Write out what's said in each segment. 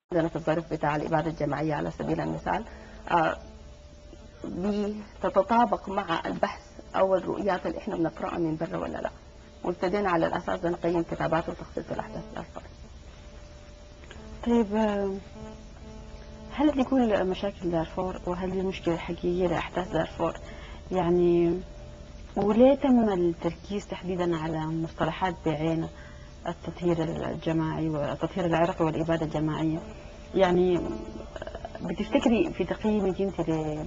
عندنا في الظرف بتاع الإبادة الجماعية على سبيل المثال آه، بتتطابق مع البحث أو الرؤيات اللي إحنا بنقرأها من برا ولا لا وابتدينا على الأساس ده نقيم كتابات وتخطيط الأحداث الأكبر طيب آه، هل دي كل مشاكل دارفور وهل دي مشكلة حقيقية لأحداث دارفور يعني وليه تم التركيز تحديدا على مصطلحات بعينها التطهير الجماعي والتطهير العرقي والإبادة الجماعية يعني آه، بتفتكري في تقييمك انت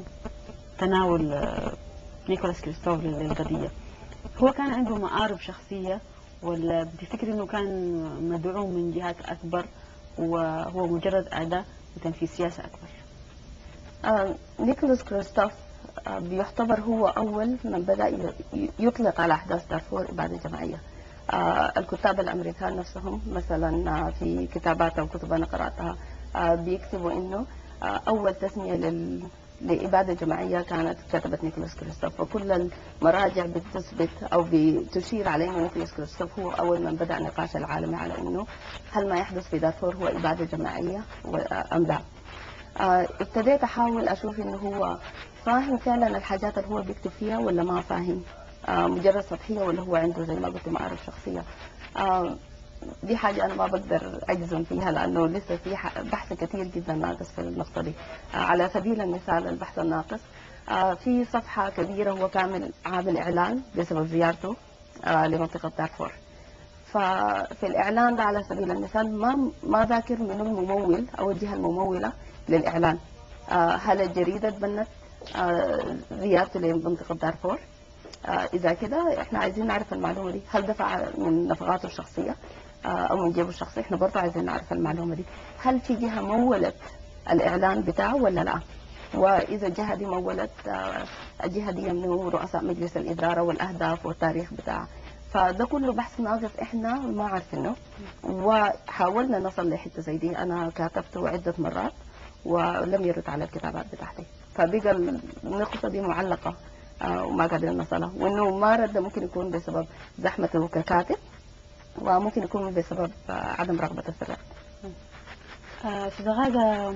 لتناول آه، نيكولاس كريستوف للقضية هو كان عنده مآرب شخصية ولا بتفتكري انه كان مدعوم من جهات اكبر وهو مجرد اداة لتنفيذ سياسة اكبر آه، نيكولاس كريستوف آه، بيعتبر هو أول من بدأ ي- يطلق على أحداث دارفور إبادة جماعية آه، الكتاب الأمريكان نفسهم مثلا آه، في كتابات أو كتب أنا قرأتها آه، بيكتبوا إنه آه، أول تسمية لل لإبادة جماعية كانت كتبت نيكولاس كريستوف وكل المراجع بتثبت أو بتشير على أنه نيكولاس كريستوف هو أول من بدأ النقاش العالمي على أنه هل ما يحدث في دارفور هو إبادة جماعية و- أم لا آه، ابتديت احاول اشوف انه هو فاهم فعلا الحاجات اللي هو بيكتب فيها ولا ما فاهم آه، مجرد سطحيه ولا هو عنده زي ما قلت معارف شخصيه آه، دي حاجة أنا ما بقدر أجزم فيها لأنه لسه في ح- بحث كثير جدا ناقص في النقطة دي آه، على سبيل المثال البحث الناقص آه، في صفحة كبيرة هو كامل عامل إعلان بسبب زيارته آه، لمنطقة دارفور ففي الإعلان ده على سبيل المثال ما ما ذاكر من الممول أو الجهة الممولة للإعلان آه، هل الجريدة تبنت آه، زيارته لمنطقة دارفور آه، إذا كده إحنا عايزين نعرف المعلومة دي هل دفع من نفقاته الشخصية آه، أو من جيبه الشخصي إحنا برضه عايزين نعرف المعلومة دي هل في جهة مولت الإعلان بتاعه ولا لا وإذا الجهة دي مولت آه، الجهة دي من رؤساء مجلس الإدارة والأهداف والتاريخ بتاعها فده كله بحث ناقص احنا ما عارفينه وحاولنا نصل لحته زي دي انا كتبته عده مرات ولم يرد على الكتابات بتاعتي فبقى النقطه دي معلقه آه، وما قادرين نصلها وانه ما رد ممكن يكون بسبب زحمته ككاتب وممكن يكون بسبب آه، عدم رغبته في الرد آه، أستاذ غادة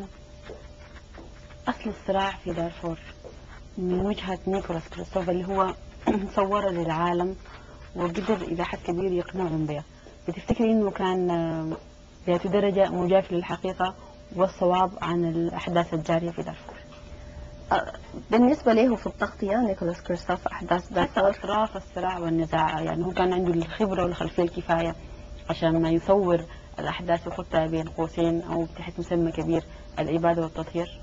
أصل الصراع في دارفور من وجهة نيكولاس كريستوف اللي هو صوره للعالم وقدر إلى حد كبير يقنعهم بها بتفتكري إنه كان آه، ذات درجة مجاف للحقيقة والصواب عن الأحداث الجارية في دارفور آه، بالنسبه له في التغطيه نيكولاس كريستوف احداث حتى دارفور أطراف الصراع والنزاع يعني هو كان عنده الخبرة والخلفية الكفاية عشان ما يصور الأحداث ويحطها بين قوسين أو تحت مسمى كبير الإبادة والتطهير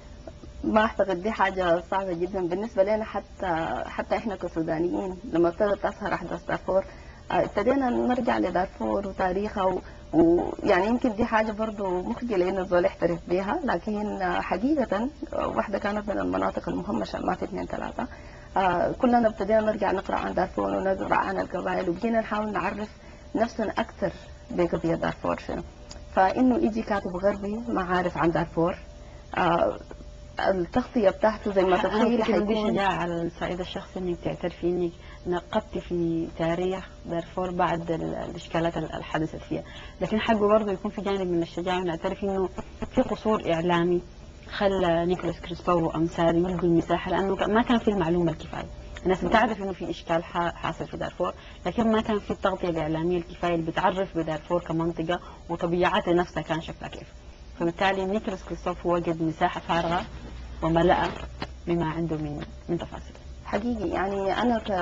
ما اعتقد دي حاجة صعبة جدا بالنسبة لنا حتى حتى احنا كسودانيين لما ابتدت تظهر احداث دارفور آه، ابتدينا نرجع لدارفور وتاريخها و- ويعني يمكن دي حاجة برضو مخجلة انه الزول يحترف بيها لكن آه، حقيقة آه، واحدة كانت من المناطق المهمشة ما في اثنين ثلاثة آه، كلنا ابتدينا نرجع نقرأ عن دارفور ونقرأ عن القبائل وبقينا نحاول نعرف نفسنا أكثر بقضية دارفور شنو فإنه يجي كاتب غربي ما عارف عن دارفور آه، التغطية بتاعته زي ما تتخيل أنا عندي حيكون شجاعة على الصعيد الشخصي إنك تعترفي إنك نقبتي في تاريخ دارفور بعد ال- الإشكالات اللي حدثت فيها لكن حقه برضه يكون في جانب من الشجاعة ونعترف إنه في قصور إعلامي خلى نيكولاس كريستوف وأمثاله يلقوا المساحة لأنه ك- ما كان في المعلومة الكفاية الناس بتعرف إنه في إشكال ح- حاصل في دارفور لكن ما كان في التغطية الإعلامية الكفاية اللي بتعرف بدارفور كمنطقة وطبيعتها نفسها كان شكلها كيف فبالتالي نيكولاس كريستوف وجد مساحة فارغة وملأ بما عنده من من تفاصيل حقيقي يعني أنا ك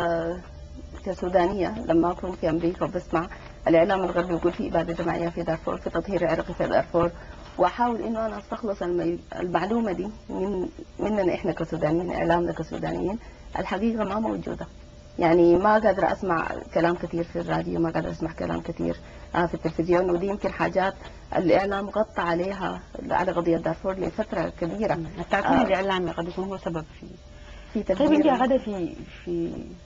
كسودانية لما أكون في أمريكا وبسمع الإعلام الغربي يقول في إبادة جماعية في دارفور في تطهير عرقي في دارفور وأحاول إنه أنا أستخلص المي- المعلومة دي من مننا إحنا كسودانيين إعلامنا كسودانيين الحقيقة ما موجودة يعني ما قادرة أسمع كلام كثير في الراديو ما قادرة أسمع كلام كثير آه، في التلفزيون ودي يمكن حاجات الإعلام غطى عليها على قضية دارفور لفترة كبيرة التعقيد آه. الإعلامي قد يكون هو سبب في في طيب انت تغيير يا غدا في في